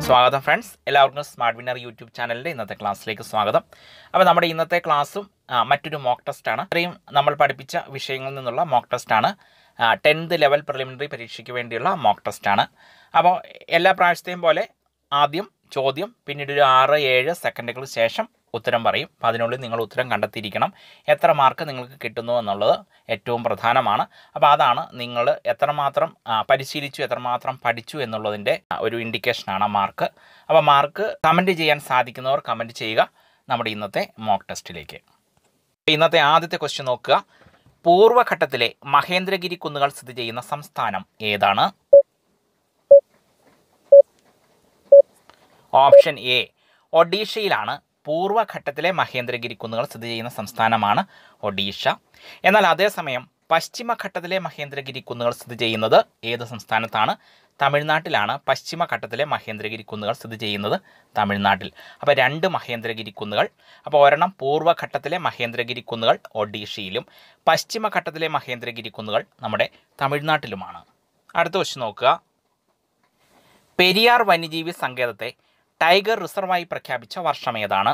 സ്വാഗതം ഫ്രണ്ട്സ് എല്ലാവർക്കും smart winner YouTube ചാനലിൻ്റെ ഇന്നത്തെ ക്ലാസ്സിലേക്ക് സ്വാഗതം അപ്പോൾ നമ്മുടെ ഇന്നത്തെ ക്ലാസ്സും ആ, മറ്റൊരു മോക്ക് ടെസ്റ്റാണ് ഇത്രയും നമ്മൾ പഠിപ്പിച്ച വിഷയങ്ങളിൽ നിന്നുള്ള മോക്ക് ടെസ്റ്റാണ് ടെൻത്ത് ലെവൽ പ്രിലിമിനറി പരീക്ഷയ്ക്ക് വേണ്ടിയുള്ള മോക്ക് ടെസ്റ്റാണ് അപ്പോൾ എല്ലാ പ്രാവശ്യത്തെയും പോലെ ആദ്യം ചോദ്യം പിന്നീട് ഒരു ആറ് ഏഴ് സെക്കൻഡുകൾക്ക് ശേഷം ഉത്തരം പറയും അപ്പോൾ അതിനുള്ളിൽ നിങ്ങൾ ഉത്തരം കണ്ടെത്തിയിരിക്കണം എത്ര മാർക്ക് നിങ്ങൾക്ക് കിട്ടുന്നു എന്നുള്ളത് ഏറ്റവും പ്രധാനമാണ് അപ്പോൾ അതാണ് നിങ്ങൾ എത്രമാത്രം ആ, പരിശീലിച്ചു എത്രമാത്രം പഠിച്ചു എന്നുള്ളതിൻ്റെ ആ, ഒരു ഇൻഡിക്കേഷനാണ് മാർക്ക് അപ്പോൾ മാർക്ക് കമൻറ്റ് ചെയ്യാൻ സാധിക്കുന്നവർ കമൻറ്റ് ചെയ്യുക നമ്മുടെ ഇന്നത്തെ മോക്ക് ടെസ്റ്റിലേക്ക് ഇന്നത്തെ ആദ്യത്തെ ക്വസ്റ്റ്യൻ നോക്കുക പൂർവ്വഘട്ടത്തിലെ മഹേന്ദ്രഗിരി കുന്നുകൾ സ്ഥിതി ചെയ്യുന്ന സംസ്ഥാനം ഏതാണ് ഓപ്ഷൻ എ ഒഡീഷയിലാണ് പൂർവ്വഘട്ടത്തിലെ മഹേന്ദ്രഗിരി കുന്നുകൾ സ്ഥിതി ചെയ്യുന്ന സംസ്ഥാനമാണ് ഒഡീഷ എന്നാൽ അതേസമയം പശ്ചിമഘട്ടത്തിലെ മഹേന്ദ്രഗിരി കുന്നുകൾ സ്ഥിതി ചെയ്യുന്നത് ഏത് സംസ്ഥാനത്താണ് തമിഴ്നാട്ടിലാണ് പശ്ചിമഘട്ടത്തിലെ മഹേന്ദ്രഗിരി കുന്നുകൾ സ്ഥിതി ചെയ്യുന്നത് തമിഴ്നാട്ടിൽ അപ്പോൾ രണ്ട് മഹേന്ദ്രഗിരി കുന്നുകൾ അപ്പോൾ ഒരെണ്ണം പൂർവ്വഘട്ടത്തിലെ മഹേന്ദ്രഗിരി കുന്നുകൾ ഒഡീഷയിലും പശ്ചിമഘട്ടത്തിലെ മഹേന്ദ്രഗിരി കുന്നുകൾ നമ്മുടെ തമിഴ്നാട്ടിലുമാണ് അടുത്ത ക്വസ്റ്റ്യൻ നോക്കുക പെരിയാർ വന്യജീവി സങ്കേതത്തെ ടൈഗർ റിസർവായി പ്രഖ്യാപിച്ച വർഷം ഏതാണ്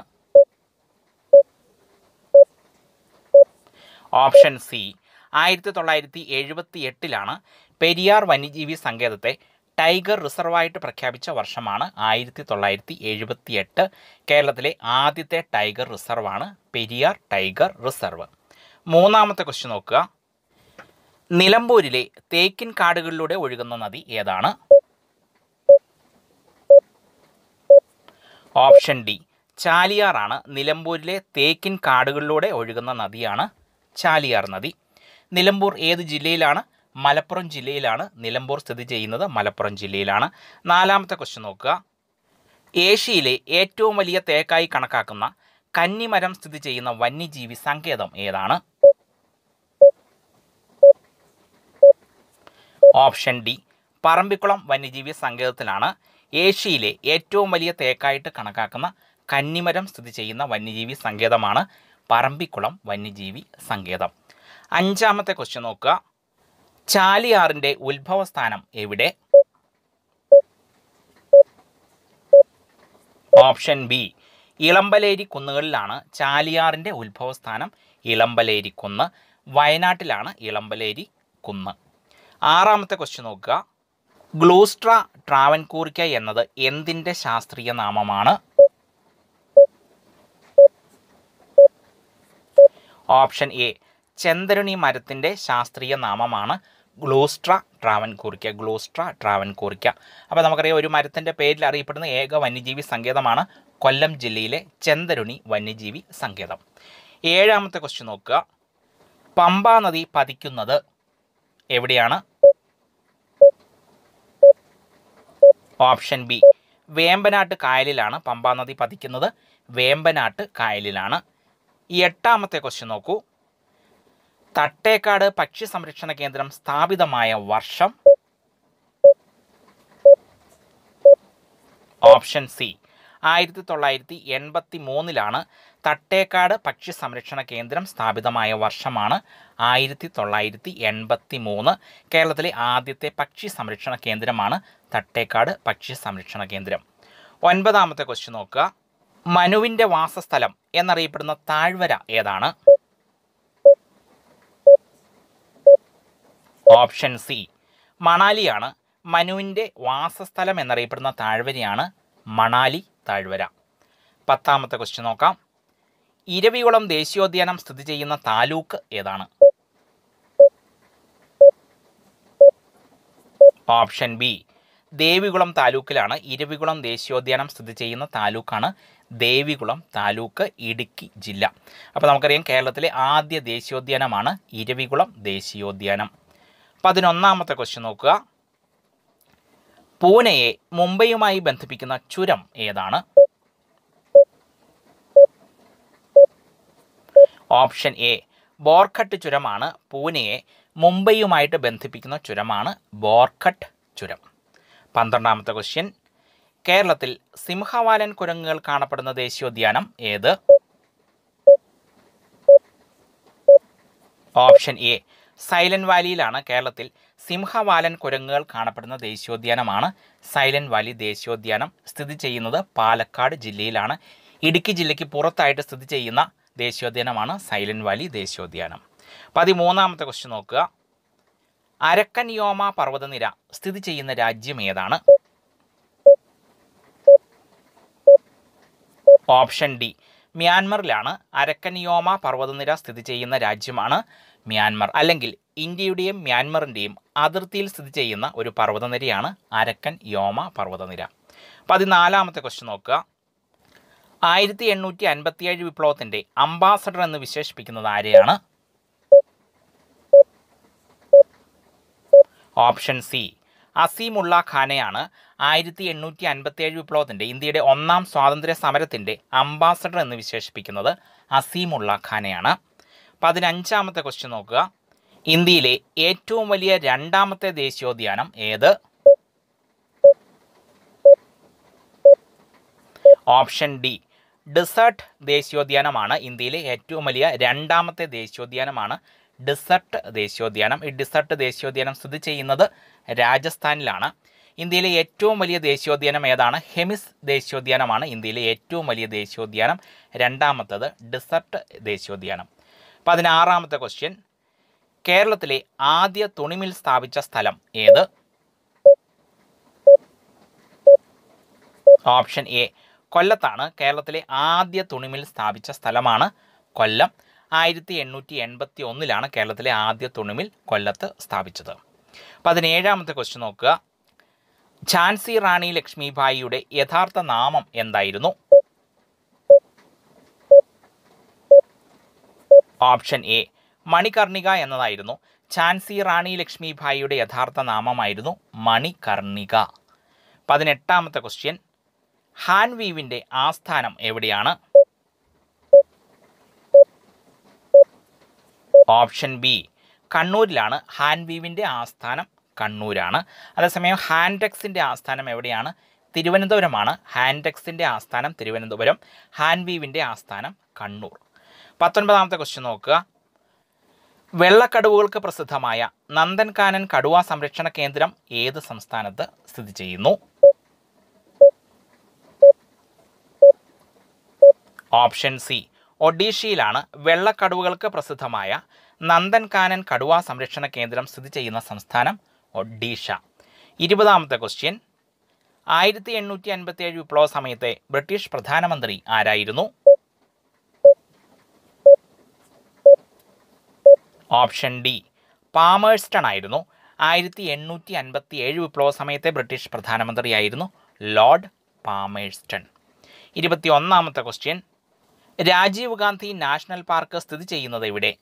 ഓപ്ഷൻ സി ആയിരത്തി തൊള്ളായിരത്തി എഴുപത്തി എട്ടിലാണ് പെരിയാർ വന്യജീവി സങ്കേതത്തെ ടൈഗർ റിസർവായിട്ട് പ്രഖ്യാപിച്ച വർഷമാണ് ആയിരത്തി തൊള്ളായിരത്തി എഴുപത്തി എട്ട് കേരളത്തിലെ ആദ്യത്തെ ടൈഗർ റിസർവാണ് പെരിയാർ ടൈഗർ റിസർവ് മൂന്നാമത്തെ ക്വസ്റ്റ്യൻ നോക്കുക നിലമ്പൂരിലെ തേക്കിൻ കാടുകളിലൂടെ ഒഴുകുന്ന നദി ഏതാണ് ഓപ്ഷൻ ഡി ചാലിയാറാണ് നിലമ്പൂരിലെ തേക്കിൻ കാടുകളിലൂടെ ഒഴുകുന്ന നദിയാണ് ചാലിയാർ നദി നിലമ്പൂർ ഏത് ജില്ലയിലാണ് മലപ്പുറം ജില്ലയിലാണ് നിലമ്പൂർ സ്ഥിതി ചെയ്യുന്നത് മലപ്പുറം ജില്ലയിലാണ് നാലാമത്തെ ക്വസ്റ്റ്യൻ നോക്കുക ഏഷ്യയിലെ ഏറ്റവും വലിയ തേക്കായി കണക്കാക്കുന്ന കന്നിമരം സ്ഥിതി ചെയ്യുന്ന വന്യജീവി സങ്കേതം ഏതാണ് ഓപ്ഷൻ ഡി പറമ്പിക്കുളം വന്യജീവി സങ്കേതത്തിലാണ് ഏഷ്യയിലെ ഏറ്റവും വലിയ തേക്കായിട്ട് കണക്കാക്കുന്ന കന്നിമരം സ്ഥിതി ചെയ്യുന്ന വന്യജീവി സങ്കേതമാണ് പറമ്പിക്കുളം വന്യജീവി സങ്കേതം അഞ്ചാമത്തെ ക്വസ്റ്റ്യൻ നോക്കുക ചാലിയാറിൻ്റെ ഉത്ഭവസ്ഥാനം എവിടെ ഓപ്ഷൻ ബി ഇളമ്പലേരി കുന്നുകളിലാണ് ചാലിയാറിൻ്റെ ഉത്ഭവസ്ഥാനം ഇളമ്പലേരി കുന്ന് വയനാട്ടിലാണ് ഇളമ്പലേരി കുന്ന് ആറാമത്തെ ക്വസ്റ്റ്യൻ നോക്കുക ഗ്ലൂസ്ട്ര ട്രാവൻകൂറിക്ക എന്നത് എന്തിൻ്റെ ശാസ്ത്രീയ നാമമാണ് ഓപ്ഷൻ എ ചെന്തരുണി മരത്തിൻ്റെ ശാസ്ത്രീയ നാമമാണ് ഗ്ലൂസ്ട്ര ട്രാവൻകൂറിക്ക ഗ്ലൂസ്ട്ര ട്രാവൻകൂറിക്ക അപ്പോൾ നമുക്കറിയാം ഒരു മരത്തിൻ്റെ പേരിൽ അറിയപ്പെടുന്ന ഏക വന്യജീവി സങ്കേതമാണ് കൊല്ലം ജില്ലയിലെ ചെന്തരുണി വന്യജീവി സങ്കേതം ഏഴാമത്തെ ക്വസ്റ്റ്യൻ നോക്കുക പമ്പാ നദി പതിക്കുന്നത് എവിടെയാണ് ഓപ്ഷൻ ബി വേമ്പനാട്ട് കായലിലാണ് പമ്പാ നദി പതിക്കുന്നത് വേമ്പനാട്ട് കായലിലാണ് ഈ എട്ടാമത്തെ ക്വസ്റ്റ്യൻ നോക്കൂ തട്ടേക്കാട് പക്ഷി സംരക്ഷണ കേന്ദ്രം സ്ഥാപിതമായ വർഷം ഓപ്ഷൻ സി ആയിരത്തി തൊള്ളായിരത്തി എൺപത്തി മൂന്നിലാണ് തട്ടേക്കാട് പക്ഷി സംരക്ഷണ കേന്ദ്രം സ്ഥാപിതമായ വർഷമാണ് ആയിരത്തി തൊള്ളായിരത്തി എൺപത്തി മൂന്ന് കേരളത്തിലെ ആദ്യത്തെ പക്ഷി സംരക്ഷണ കേന്ദ്രമാണ് തട്ടേക്കാട് പക്ഷി സംരക്ഷണ കേന്ദ്രം ഒൻപതാമത്തെ ക്വസ്റ്റ്യൻ നോക്കുക മനുവിൻ്റെ വാസസ്ഥലം എന്നറിയപ്പെടുന്ന താഴ്വര ഏതാണ് ഓപ്ഷൻ സി മണാലിയാണ് മനുവിൻ്റെ വാസസ്ഥലം എന്നറിയപ്പെടുന്ന താഴ്വരയാണ് മണാലി താഴ്വര പത്താമത്തെ ക്വസ്റ്റ്യൻ നോക്കാം ഇരവികുളം ദേശീയോദ്യാനം സ്ഥിതി ചെയ്യുന്ന താലൂക്ക് ഏതാണ് ഓപ്ഷൻ ബി ദേവികുളം താലൂക്കിലാണ് ഇരവികുളം ദേശീയോദ്യാനം സ്ഥിതി ചെയ്യുന്ന താലൂക്കാണ് ദേവികുളം താലൂക്ക് ഇടുക്കി ജില്ല അപ്പോൾ നമുക്കറിയാം കേരളത്തിലെ ആദ്യ ദേശീയോദ്യാനമാണ് ഇരവികുളം ദേശീയോദ്യാനം പതിനൊന്നാമത്തെ ക്വസ്റ്റ്യൻ നോക്കുക പൂനെയെ മുംബൈയുമായി ബന്ധിപ്പിക്കുന്ന ചുരം ഏതാണ് ഓപ്ഷൻ എ ബോർഖട്ട് ചുരമാണ് പൂനെയെ മുംബൈയുമായിട്ട് ബന്ധിപ്പിക്കുന്ന ചുരമാണ് ബോർഖട്ട് ചുരം പന്ത്രണ്ടാമത്തെ ക്വസ്റ്റ്യൻ കേരളത്തിൽ സിംഹവാലൻ കുരങ്ങുകൾ കാണപ്പെടുന്ന ദേശീയോദ്യാനം ഏത് ഓപ്ഷൻ എ സൈലന്റ് വാലിയിലാണ് കേരളത്തിൽ സിംഹവാലൻ കുരങ്ങുകൾ കാണപ്പെടുന്ന ദേശീയോദ്യാനമാണ് സൈലന്റ് വാലി ദേശീയോദ്യാനം സ്ഥിതി ചെയ്യുന്നത് പാലക്കാട് ജില്ലയിലാണ് ഇടുക്കി ജില്ലയ്ക്ക് പുറത്തായിട്ട് സ്ഥിതി ചെയ്യുന്ന ദേശീയോദ്യാനമാണ് സൈലന്റ് വാലി ദേശീയോദ്യാനം പതിമൂന്നാമത്തെ ക്വസ്റ്റ്യൻ നോക്കുക അരക്കൻയോമ പർവ്വതനിര സ്ഥിതി ചെയ്യുന്ന രാജ്യം ഏതാണ് ഓപ്ഷൻ ഡി മ്യാൻമറിലാണ് അരക്കൻയോമ പർവ്വതനിര സ്ഥിതി ചെയ്യുന്ന രാജ്യമാണ് മ്യാൻമർ അല്ലെങ്കിൽ ഇന്ത്യയുടെയും മ്യാൻമറിൻ്റെയും അതിർത്തിയിൽ സ്ഥിതി ചെയ്യുന്ന ഒരു പർവ്വതനിരയാണ് അരക്കൻ യോമ പർവ്വതനിര പതിനാലാമത്തെ ക്വസ്റ്റ്യൻ നോക്കുക ആയിരത്തി എണ്ണൂറ്റി അൻപത്തിയേഴ് വിപ്ലവത്തിൻ്റെ അംബാസഡർ എന്ന് വിശേഷിപ്പിക്കുന്നത് ആരെയാണ് ഓപ്ഷൻ സി അസീമുള്ള ഖാനെയാണ് ആയിരത്തി എണ്ണൂറ്റി അൻപത്തിയേഴ് വിപ്ലവത്തിൻ്റെ ഇന്ത്യയുടെ ഒന്നാം സ്വാതന്ത്ര്യ സമരത്തിൻ്റെ അംബാസഡർ എന്ന് വിശേഷിപ്പിക്കുന്നത് അസീമുള്ള ഖാനെയാണ് പതിനഞ്ചാമത്തെ ക്വസ്റ്റ്യൻ നോക്കുക ഇന്ത്യയിലെ ഏറ്റവും വലിയ രണ്ടാമത്തെ ദേശീയോദ്യാനം ഏത് ഓപ്ഷൻ ഡി ഡിസർട്ട് ദേശീയോദ്യാനമാണ് ഇന്ത്യയിലെ ഏറ്റവും വലിയ രണ്ടാമത്തെ ദേശീയോദ്യാനമാണ് ഡിസർട്ട് ദേശീയോദ്യാനം ഈ ഡിസർട്ട് ദേശീയോദ്യാനം സ്ഥിതി ചെയ്യുന്നത് രാജസ്ഥാനിലാണ് ഇന്ത്യയിലെ ഏറ്റവും വലിയ ദേശീയോദ്യാനം ഏതാണ് ഹെമിസ് ദേശീയോദ്യാനമാണ് ഇന്ത്യയിലെ ഏറ്റവും വലിയ ദേശീയോദ്യാനം രണ്ടാമത്തത് ഡിസർട്ട് ദേശീയോദ്യാനം പതിനാറാമത്തെ ക്വസ്റ്റ്യൻ കേരളത്തിലെ ആദ്യ തുണിമിൽ സ്ഥാപിച്ച സ്ഥലം ഏത് ഓപ്ഷൻ എ കൊല്ലത്താണ് കേരളത്തിലെ ആദ്യ തുണിമിൽ സ്ഥാപിച്ച സ്ഥലമാണ് കൊല്ലം ആയിരത്തി എണ്ണൂറ്റി എൺപത്തി ഒന്നിലാണ് കേരളത്തിലെ ആദ്യ തുണിമിൽ കൊല്ലത്ത് സ്ഥാപിച്ചത് പതിനേഴാമത്തെ ക്വസ്റ്റ്യൻ നോക്കുക ഝാൻസി റാണി ലക്ഷ്മിഭായിയുടെ യഥാർത്ഥ നാമം എന്തായിരുന്നു ഓപ്ഷൻ എ മണികർണിക എന്നതായിരുന്നു ഝാൻസി റാണി ലക്ഷ്മിഭായിയുടെ യഥാർത്ഥ നാമമായിരുന്നു മണികർണിക പതിനെട്ടാമത്തെ ക്വസ്റ്റ്യൻ ഹാൻവീവിൻ്റെ ആസ്ഥാനം എവിടെയാണ് ഓപ്ഷൻ ബി കണ്ണൂരിലാണ് ഹാൻവീവിൻ്റെ ആസ്ഥാനം കണ്ണൂരാണ് അതേസമയം ഹാൻഡെക്സിൻ്റെ ആസ്ഥാനം എവിടെയാണ് തിരുവനന്തപുരമാണ് ഹാൻഡെക്സിൻ്റെ ആസ്ഥാനം തിരുവനന്തപുരം ഹാൻവീവിൻ്റെ ആസ്ഥാനം കണ്ണൂർ പത്തൊൻപതാമത്തെ ക്വസ്റ്റ്യൻ നോക്കുക വെള്ളക്കടുവകൾക്ക് പ്രസിദ്ധമായ നന്ദൻകാനൻ കടുവ സംരക്ഷണ കേന്ദ്രം ഏത് സംസ്ഥാനത്ത് സ്ഥിതി ചെയ്യുന്നു ഓപ്ഷൻ സി ഒഡീഷയിലാണ് വെള്ളക്കടുവകൾക്ക് പ്രസിദ്ധമായ നന്ദൻകാനൻ കടുവ സംരക്ഷണ കേന്ദ്രം സ്ഥിതി ചെയ്യുന്ന സംസ്ഥാനം ഒഡീഷ ഇരുപതാമത്തെ ക്വസ്റ്റ്യൻ ആയിരത്തി എണ്ണൂറ്റി അൻപത്തി ഏഴ് വിപ്ലവ സമയത്തെ ബ്രിട്ടീഷ് പ്രധാനമന്ത്രി ആരായിരുന്നു ഓപ്ഷൻ ഡി പാമേഴ്സ്റ്റൺ ആയിരുന്നു ആയിരത്തി എണ്ണൂറ്റി അൻപത്തി ഏഴ് വിപ്ലവ സമയത്തെ ബ്രിട്ടീഷ് പ്രധാനമന്ത്രിയായിരുന്നു ലോർഡ് പാമേഴ്സ്റ്റൺ ഇരുപത്തി ഒന്നാമത്തെ question Rajiv Gandhi national park സ്ഥിതി ചെയ്യുന്നത് എവിടെ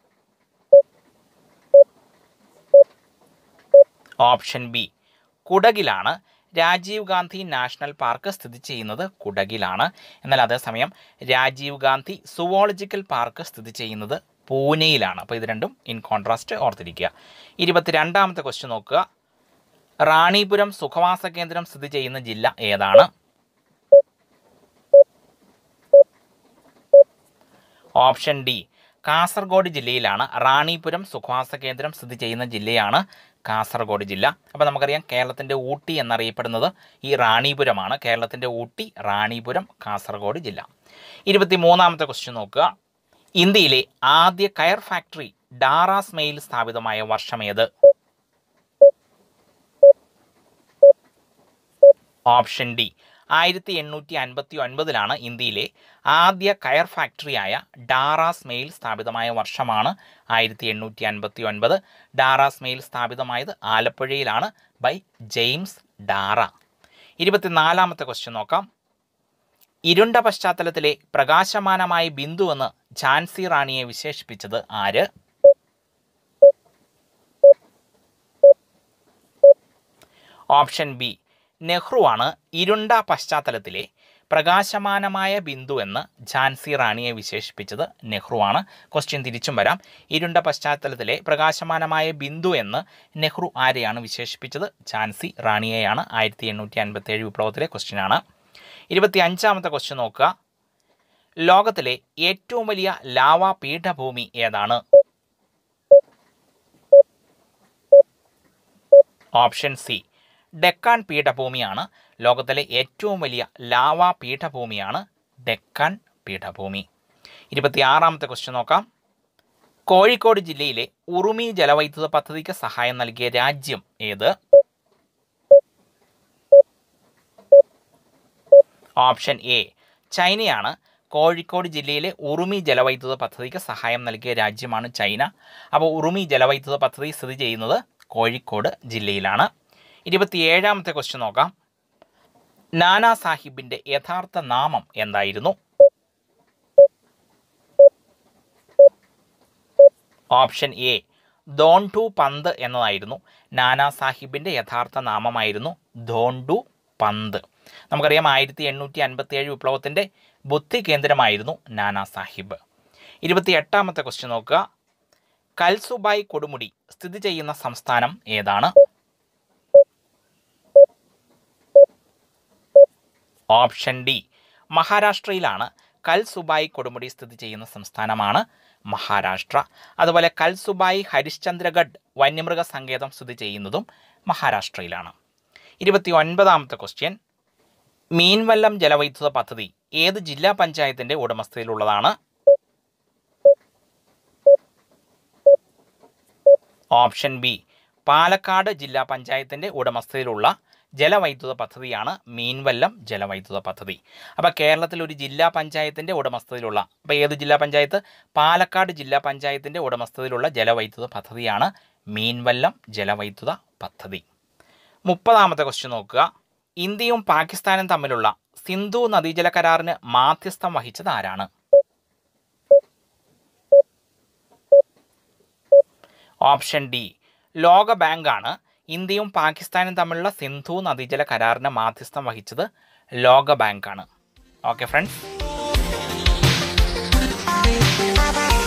ഓപ്ഷൻ ബി കുടകിലാണ് രാജീവ് ഗാന്ധി നാഷണൽ പാർക്ക് സ്ഥിതി ചെയ്യുന്നത് കുടകിലാണ് എന്നാൽ അതേസമയം രാജീവ് ഗാന്ധി സുവോളജിക്കൽ പാർക്ക് സ്ഥിതി ചെയ്യുന്നത് പൂനെയിലാണ് അപ്പോൾ ഇത് രണ്ടും ഇൻ കോൺട്രാസ്റ്റ് ഓർത്തിരിക്കുക ഇരുപത്തിരണ്ടാമത്തെ ക്വസ്റ്റ്യൻ നോക്കുക റാണിപുരം സുഖവാസ കേന്ദ്രം സ്ഥിതി ചെയ്യുന്ന ജില്ല ഏതാണ് ഓപ്ഷൻ ഡി കാസർഗോഡ് ജില്ലയിലാണ് റാണിപുരം സുഖവാസ കേന്ദ്രം സ്ഥിതി ചെയ്യുന്ന ജില്ലയാണ് കാസർഗോഡ് ജില്ല അപ്പോൾ നമുക്കറിയാം കേരളത്തിൻ്റെ ഊട്ടി എന്നറിയപ്പെടുന്നത് ഈ റാണിപുരമാണ് കേരളത്തിൻ്റെ ഊട്ടി റാണിപുരം കാസർഗോഡ് ജില്ല ഇരുപത്തി മൂന്നാമത്തെ ക്വസ്റ്റ്യൻ നോക്കുക ഇന്ത്യയിലെ ആദ്യ കയർ ഫാക്ടറി ഡാറാസ് മെയിൽ സ്ഥാപിതമായ വർഷമേത് ഓപ്ഷൻ ഡി ആയിരത്തി എണ്ണൂറ്റി അൻപത്തി ഒൻപതിലാണ് ഇന്ത്യയിലെ ആദ്യ കയർ ഫാക്ടറിയായ ഡാറാസ് മെയിൽ സ്ഥാപിതമായ വർഷമാണ് ആയിരത്തി എണ്ണൂറ്റി അൻപത്തി ഒൻപത് ഡാറാസ് മെയിൽ സ്ഥാപിതമായത് ആലപ്പുഴയിലാണ് ബൈ ജെയിംസ് ഡാറ ഇരുപത്തിനാലാമത്തെ ക്വസ്റ്റ്യൻ നോക്കാം ഇരുണ്ട പശ്ചാത്തലത്തിലെ പ്രകാശമാനമായ ബിന്ദു എന്ന് ഝാൻസി റാണിയെ വിശേഷിപ്പിച്ചത് ആര് ഓപ്ഷൻ ബി നെഹ്റുവാണ് ഇരുണ്ട പശ്ചാത്തലത്തിലെ പ്രകാശമാനമായ ബിന്ദു എന്ന് ഝാൻസി റാണിയെ വിശേഷിപ്പിച്ചത് നെഹ്റുവാണ് ക്വസ്റ്റ്യൻ തിരിച്ചും വരാം ഇരുണ്ട പശ്ചാത്തലത്തിലെ പ്രകാശമാനമായ ബിന്ദു എന്ന് നെഹ്റു ആരെയാണ് വിശേഷിപ്പിച്ചത് ഝാൻസി റാണിയെയാണ് ആയിരത്തി എണ്ണൂറ്റി അൻപത്തി ഏഴ് വിപ്ലവത്തിലെ ക്വസ്റ്റ്യനാണ് ഇരുപത്തി അഞ്ചാമത്തെ ക്വസ്റ്റ്യൻ നോക്കുക ലോകത്തിലെ ഏറ്റവും വലിയ ലാവ പീഠഭൂമി ഏതാണ് ഓപ്ഷൻ സി ഡെക്കാൻ പീഠഭൂമിയാണ് ലോകത്തിലെ ഏറ്റവും വലിയ ലാവാ പീഠഭൂമിയാണ് ഡെക്കാൻ പീഠഭൂമി ഇരുപത്തിയാറാമത്തെ ക്വസ്റ്റ്യൻ നോക്കാം കോഴിക്കോട് ജില്ലയിലെ ഉറുമി ജലവൈദ്യുത പദ്ധതിക്ക് സഹായം നൽകിയ രാജ്യം ഏത് ഓപ്ഷൻ എ ചൈനയാണ് കോഴിക്കോട് ജില്ലയിലെ ഉറുമി ജലവൈദ്യുത പദ്ധതിക്ക് സഹായം നൽകിയ രാജ്യമാണ് ചൈന അപ്പോൾ ഉറുമി ജലവൈദ്യുത പദ്ധതി സ്ഥിതി ചെയ്യുന്നത് കോഴിക്കോട് ജില്ലയിലാണ് ഇരുപത്തിയേഴാമത്തെ ക്വസ്റ്റ്യൻ നോക്കാം നാനാ സാഹിബിൻ്റെ യഥാർത്ഥ നാമം എന്തായിരുന്നു ഓപ്ഷൻ എ ദോണ്ടു പന്ത് എന്നതായിരുന്നു നാനാ സാഹിബിൻ്റെ യഥാർത്ഥ നാമമായിരുന്നു ദോണ്ടു പന്ത് നമുക്കറിയാം ആയിരത്തി എണ്ണൂറ്റി അൻപത്തി ഏഴ് വിപ്ലവത്തിൻ്റെ ബുദ്ധി കേന്ദ്രമായിരുന്നു നാനാ സാഹിബ് ഇരുപത്തി എട്ടാമത്തെ ക്വസ്റ്റ്യൻ നോക്കുക കൽസുബായ് കൊടുമുടി സ്ഥിതി ചെയ്യുന്ന സംസ്ഥാനം ഏതാണ് ഓപ്ഷൻ ഡി മഹാരാഷ്ട്രയിലാണ് കൽസുബായ് കൊടുമുടി സ്ഥിതി ചെയ്യുന്ന സംസ്ഥാനമാണ് മഹാരാഷ്ട്ര അതുപോലെ കൽസുബായ് ഹരിശ്ചന്ദ്രഗഡ് വന്യമൃഗ സങ്കേതം സ്ഥിതി ചെയ്യുന്നതും മഹാരാഷ്ട്രയിലാണ് ഇരുപത്തി ഒൻപതാമത്തെ ക്വസ്റ്റ്യൻ മീൻവല്ലം ജലവൈദ്യുത പദ്ധതി ഏത് ജില്ലാ പഞ്ചായത്തിൻ്റെ ഉടമസ്ഥയിലുള്ളതാണ് ഓപ്ഷൻ ബി പാലക്കാട് ജില്ലാ പഞ്ചായത്തിൻ്റെ ഉടമസ്ഥയിലുള്ള ജലവൈദ്യുത പദ്ധതിയാണ് മീൻവല്ലം ജലവൈദ്യുത പദ്ധതി അപ്പോൾ കേരളത്തിൽ ഒരു ജില്ലാ പഞ്ചായത്തിൻ്റെ ഉടമസ്ഥതയിലുള്ള അപ്പോൾ ഏത് ജില്ലാ പഞ്ചായത്ത് പാലക്കാട് ജില്ലാ പഞ്ചായത്തിൻ്റെ ഉടമസ്ഥതയിലുള്ള ജലവൈദ്യുത പദ്ധതിയാണ് മീൻവല്ലം ജലവൈദ്യുത പദ്ധതി മുപ്പതാമത്തെ ക്വസ്റ്റ്യൻ നോക്കുക ഇന്ത്യയും പാകിസ്ഥാനും തമ്മിലുള്ള സിന്ധു നദീജല കരാറിന് മാധ്യസ്ഥം വഹിച്ചത് ആരാണ് ഓപ്ഷൻ ഡി ലോക ബാങ്കാണ് ഇന്ത്യയും പാകിസ്ഥാനും തമ്മിലുള്ള സിന്ധു നദീജല കരാറിന് മാധ്യസ്ഥം വഹിച്ചത് ലോക ബാങ്കാണ് ഓക്കെ ഫ്രണ്ട്സ്